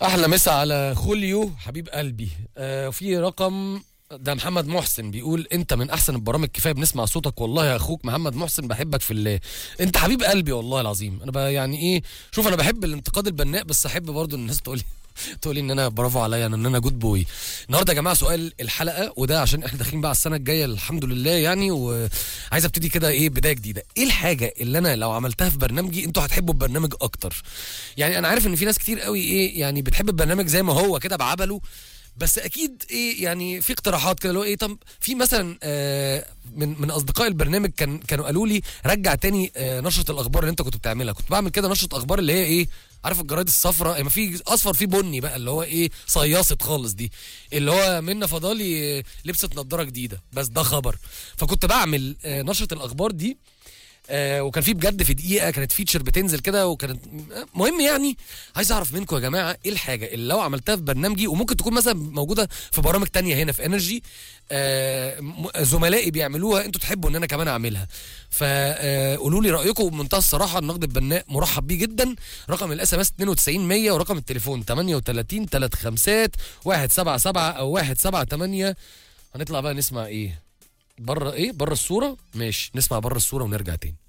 احلى مسا على خوليو حبيب قلبي آه في رقم ده محمد محسن بيقول انت من احسن البرامج كفايه بنسمع صوتك والله يا اخوك محمد محسن بحبك في الله انت حبيب قلبي والله العظيم انا بقى يعني ايه شوف انا بحب الانتقاد البناء بس احب برضو الناس تقول لي تقول لي ان انا برافو عليا ان انا جود بوي النهارده يا جماعه سؤال الحلقه وده عشان احنا داخلين بقى على السنه الجايه الحمد لله يعني وعايز ابتدي كده ايه بدايه جديده ايه الحاجه اللي انا لو عملتها في برنامجي انتوا هتحبوا البرنامج اكتر يعني انا عارف ان في ناس كتير قوي ايه يعني بتحب البرنامج زي ما هو كده بعبله بس اكيد ايه يعني في اقتراحات كده اللي هو ايه طب في مثلا آه من من اصدقاء البرنامج كان كانوا قالوا لي رجع تاني آه نشره الاخبار اللي انت كنت بتعملها كنت بعمل كده نشره اخبار اللي هي ايه عارف الجرايد الصفراء ما في اصفر في بني بقى اللي هو ايه صياصه خالص دي اللي هو منى فضالي آه، لبست نظاره جديده بس ده خبر فكنت بعمل آه نشره الاخبار دي آه وكان في بجد في دقيقه كانت فيتشر بتنزل كده وكانت مهم يعني عايز اعرف منكم يا جماعه ايه الحاجه اللي لو عملتها في برنامجي وممكن تكون مثلا موجوده في برامج تانية هنا في انرجي آه م- زملائي بيعملوها انتوا تحبوا ان انا كمان اعملها فقولوا لي رايكم بمنتهى الصراحه النقد البناء مرحب بيه جدا رقم الاس ام اس 92 100 ورقم التليفون 38 35 177 او 178 هنطلع بقى نسمع ايه بره ايه بره الصوره ماشي نسمع بره الصوره ونرجع تاني